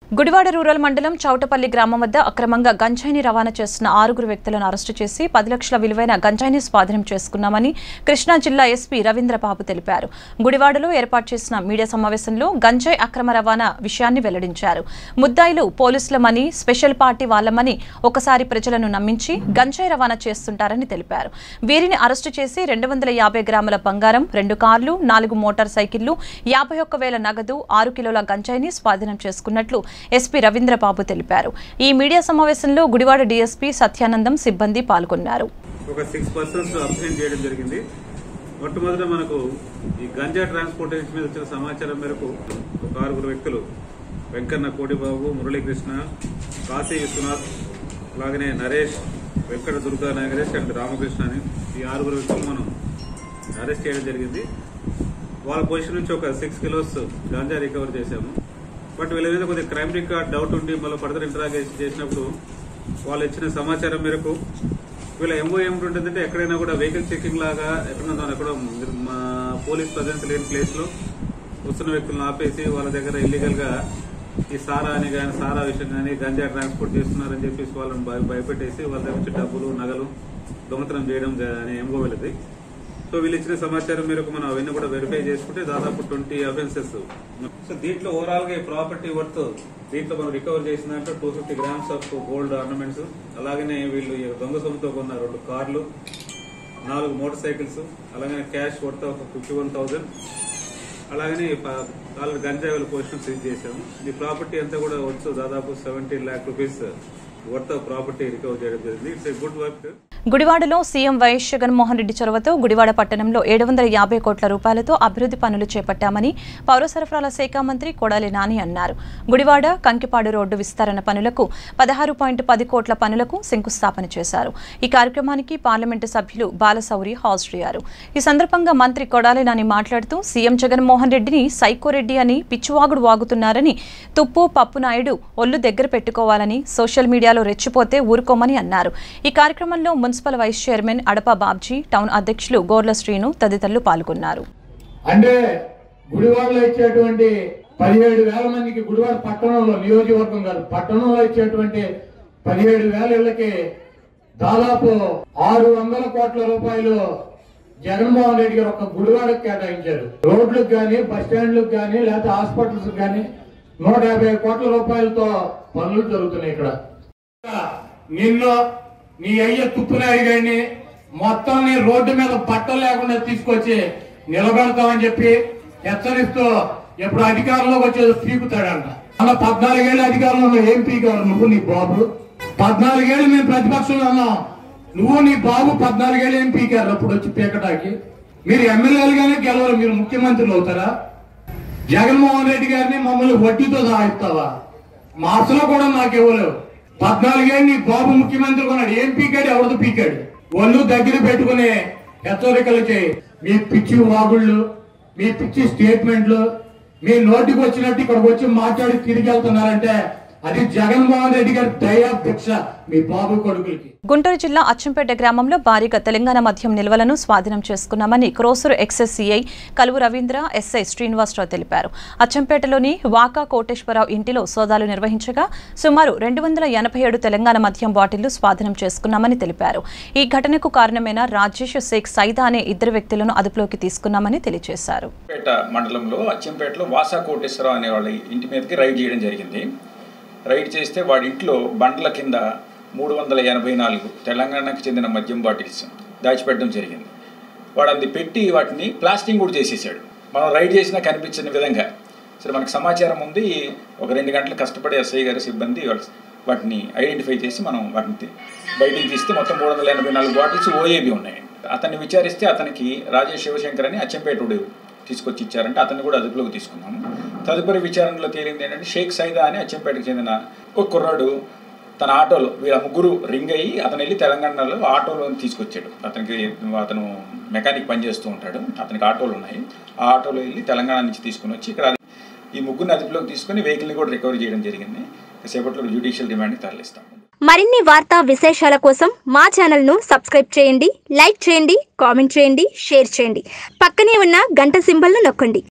Gudivada rural మండలం చౌటపల్లి గ్రామం వద్ద అక్రమంగా గంజాయిని రవాణా చేస్తున్న ఆరుగురు వ్యక్తులను అరెస్టు చేసి పది లక్షల విలువైన గంజాయిని స్వాధీనం చేసుకున్నామని కృష్ణా జిల్లా ఎస్పీ రవీంద్రబాబు తెలిపారు గుడివాడలో ఏర్పాటు చేసిన మీడియా సమావేశంలో గంజాయి అక్రమ రవాణా విషయాన్ని వెల్లడించారు ముద్దాయిలు పోలీసులమని స్పెషల్ పార్టీ వాళ్లమని ఒకసారి ప్రజలను నమ్మించి గంజాయి రవాణా చేస్తుంటారని తెలిపారు వీరిని అరెస్టు చేసి రెండు వందల యాభై గ్రాముల బంగారం రెండు కార్లు నాలుగు మోటార్ సైకిళ్లు యాభై ఒక్క వేల నగదు ఆరు కిలోల గంజాయిని స్వాధీనం చేసుకున్నట్లు ఎస్పీ రవీంద్రబాబు తెలిపారు ఈ మీడియా సమావేశంలో గుడివాడ డీఎస్పీ సత్యానందం సిబ్బంది పాల్గొన్నారు ఒక సిక్స్ పర్సన్స్ అప్లైన్ చేయడం జరిగింది మొట్టమొదట మనకు ఈ గంజా ట్రాన్స్పోర్టేషన్ మీద వచ్చిన సమాచారం మేరకు ఒక ఆరుగురు వ్యక్తులు వెంకన్న కోటిబాబు మురళీకృష్ణ కాశీ విశ్వనాథ్ అలాగనే నరేష్ వెంకట దుర్గా నాగరేష్ అండ్ రామకృష్ణ అని ఈ ఆరుగురు వ్యక్తులు మనం అరెస్ట్ చేయడం జరిగింది వాళ్ళ పొజిషన్ నుంచి ఒక సిక్స్ కిలోస్ గాంజా రికవర్ చేశాము బట్ వీళ్ళ మీద కొద్దిగా క్రైమ్ రికార్డ్ డౌట్ ఉండి మళ్ళీ ఫర్దర్ ఇంటరాగేషన్ చేసినప్పుడు వాళ్ళు ఇచ్చిన సమాచారం మేరకు వీళ్ళ ఎంఓ ఏమిటంటే ఎక్కడైనా కూడా వెహికల్ చెకింగ్ లాగా ఎక్కడన్నా ఎక్కడ మా పోలీస్ ప్రజెన్స్ లేని ప్లేస్ లో వస్తున్న వ్యక్తులను ఆపేసి వాళ్ళ దగ్గర ఇల్లీగల్ గా ఈ సారా అని కానీ సారా విషయం కానీ గంజా ట్రాన్స్పోర్ట్ చేస్తున్నారని చెప్పేసి వాళ్ళని భయ- భయపెట్టేసి వాళ్ళ దగ్గర నుంచి డబ్బులు నగలు దొంగతనం చేయడం జ- అని ఎంఓ వెళ్ళదు సో వీళ్ళు ఇచ్చిన సమాచారం మేరకు మనం అవన్నీ కూడా వెరిఫై చేసుకుంటే దాదాపు ట్వంటీ అఫెన్సెస్ సో దీంట్లో ఓవరాల్ గా ఈ ప్రాపర్టీ వర్త్ దీంట్లో మనం రికవర్ చేసిన దాంట్లో two fifty grams of gold ornaments అలాగనే వీళ్ళు ఈ దొంగ సొమ్ముతో కొన్న రెండు కార్లు నాలుగు మోటార్ సైకిల్స్ అలాగనే క్యాష్ వర్త్ ఒక ఫిఫ్టీ వన్ థౌసండ్ అలాగనే నాలుగు గంజాయిల పొజిషన్ సీజ్ చేశాము ఈ ప్రాపర్టీ అంతా కూడా వచ్చు దాదాపు seventeen lakh rupees worth of property recover చేయడం జరిగింది ఇట్స్ ఎ గుడ్ వర్క్ గుడివాడలో సీఎం వైఎస్ జగన్మోహన్ రెడ్డి చొరవతో గుడివాడ పట్టణంలో ఏడు వందల యాభై కోట్ల రూపాయలతో అభివృద్ధి పనులు చేపట్టామని పౌర సరఫరాల శాఖ మంత్రి కొడాలి నాని అన్నారు గుడివాడ కంకిపాడు రోడ్డు విస్తరణ పనులకు పదహారు పాయింట్ పది కోట్ల పనులకు శంకుస్థాపన చేశారు ఈ కార్యక్రమానికి పార్లమెంటు సభ్యులు బాలసౌరి హాజరయ్యారు ఈ సందర్భంగా మంత్రి కొడాలి నాని మాట్లాడుతూ సీఎం జగన్మోహన్ రెడ్డిని సైకోరెడ్డి అని పిచ్చివాగుడు వాగుతున్నారని తుప్పు పప్పు నాయుడు ఒళ్ళు దగ్గర పెట్టుకోవాలని సోషల్ మీడియాలో రెచ్చిపోతే ఊరుకోమని అన్నారు ఈ కార్యక్రమంలో municipal vice chairman Adapa Babji town అధ్యక్షులు గోర్ల శ్రీను తదితరులు పాల్గొన్నారు అంటే గుడివాడలో ఇచ్చేటువంటి పదిహేడు వేల మందికి గుడివాడ పట్టణంలో నియోజకవర్గం కాదు పట్టణంలో ఇచ్చేటువంటి పదిహేడు వేల ఇళ్లకి దాదాపు ఆరు వందల కోట్ల రూపాయలు జగన్మోహన్ రెడ్డి గారు ఒక గుడివాడకు కేటాయించారు రోడ్లకు కానీ బస్ స్టాండ్లకు కానీ లేకపోతే హాస్పిటల్స్ కానీ నూట యాభై కోట్ల రూపాయలతో పనులు జరుగుతున్నాయి ఇక్కడ నిన్ను నీ అయ్య తుప్పునాయి గాని మొత్తం నీ రోడ్డు మీద బట్టలు లేకుండా తీసుకొచ్చి నిలబెడతామని చెప్పి హెచ్చరిస్తూ ఎప్పుడు అధికారంలోకి వచ్చేది పీకుతాడంట అలా పద్నాలుగేళ్ళు అధికారంలో ఏం పీకారు నువ్వు నీ బాబు పద్నాలుగేళ్ళు మేము ప్రతిపక్షంలో ఉన్నాం నువ్వు నీ బాబు పద్నాలుగేళ్ళు ఏం పీకారు అప్పుడు వచ్చి పీకటానికి మీరు ఎమ్మెల్యేలుగానే గెలవరు మీరు ముఖ్యమంత్రులు అవుతారా జగన్మోహన్ రెడ్డి గారిని మమ్మల్ని వడ్డీతో సాగిస్తావా మార్చలో కూడా నాకు ఇవ్వలేవు పద్నాలుగేళ్ళు నీ బాబు ముఖ్యమంత్రి కొన్నాడు ఏం పీకాడు ఎవరితో పీకాడు ఒళ్ళు దగ్గర పెట్టుకుని హెచ్చరికలు చేయి మీ పిచ్చి వాగుళ్ళు మీ పిచ్చి స్టేట్మెంట్లు మీ నోటికి వచ్చినట్టు ఇక్కడికి వచ్చి మాట్లాడి తిరిగి వెళ్తున్నారంటే అది జగన్మోహన్ రెడ్డి గారి దయా భిక్ష మీ బాబు కొడుకులకి గుంటూరు జిల్లా అచ్చంపేట గ్రామంలో భారీగా తెలంగాణ మద్యం నిల్వలను స్వాధీనం చేసుకున్నామని క్రోసూరు ఎక్సెస్సీఐ కలువు రవీంద్ర ఎస్ఐ శ్రీనివాసరావు తెలిపారు అచ్చంపేటలోని వాకా కోటేశ్వరరావు ఇంటిలో సోదాలు నిర్వహించగా సుమారు రెండు వందల ఎనభై ఏడు తెలంగాణ మద్యం బాటిళ్లు స్వాధీనం చేసుకున్నామని తెలిపారు ఈ ఘటనకు కారణమైన రాజేష్ షేక్ సైదా అనే ఇద్దరు వ్యక్తులను అదుపులోకి తీసుకున్నామని తెలియజేశారు పేట మండలంలో అచ్చంపేటలో వాసా కోటేశ్వరరావు అనే వాళ్ళ ఇంటి మీదకి రైడ్ చేయడం జరిగింది రైడ్ చేస్తే వాడి ఇంట్లో బండ్ల కింద మూడు వందల ఎనభై నాలుగు తెలంగాణకు చెందిన మద్యం బాటిల్స్ దాచిపెట్టడం జరిగింది వాడు అది పెట్టి వాటిని ప్లాస్టింగ్ కూడా చేసేసాడు మనం రైడ్ చేసినా కనిపించిన విధంగా సరే మనకు సమాచారం ఉంది ఒక రెండు గంటలు కష్టపడి ఎస్ఐ గారి సిబ్బంది వాళ్ళ- వాటిని ఐడెంటిఫై చేసి మనం వాటిని తీ- బయటికి తీస్తే మొత్తం మూడు వందల ఎనభై నాలుగు బాటిల్స్ ఓఏబి ఉన్నాయి అతన్ని విచారిస్తే అతనికి రాజేష్ శివశంకర్ అని అచ్చంపేటుడు తీసుకొచ్చి ఇచ్చారంటే అతన్ని కూడా అదుపులోకి తీసుకున్నాము తదుపరి విచారణలో తేలింది ఏంటంటే షేక్ సైదా అని అచ్చంపేటకు చెందిన ఒక కుర్రాడు తన ఆటోలో వీళ్ళ ముగ్గురు రింగ్ అయ్యి అతను వెళ్ళి తెలంగాణలో ఆటోలో తీసుకొచ్చాడు అతనికి అతను మెకానిక్ పనిచేస్తూ ఉంటాడు అతనికి ఆటోలు ఉన్నాయి ఆ ఆటోలో వెళ్ళి తెలంగాణ నుంచి తీసుకుని వచ్చి ఇక్కడ ఈ ముగ్గురిని అదుపులోకి తీసుకుని వెహికల్ని కూడా రికవరీ చేయడం జరిగింది సేపట్లో జ్యుడిషియల్ రిమాండ్కి తరలిస్తాం మరిన్ని వార్తా విశేషాల కోసం మా ఛానల్ను సబ్స్క్రైబ్ చేయండి లైక్ చేయండి కామెంట్ చేయండి షేర్ చేయండి పక్కనే ఉన్న గంట సింబల్ను నొక్కండి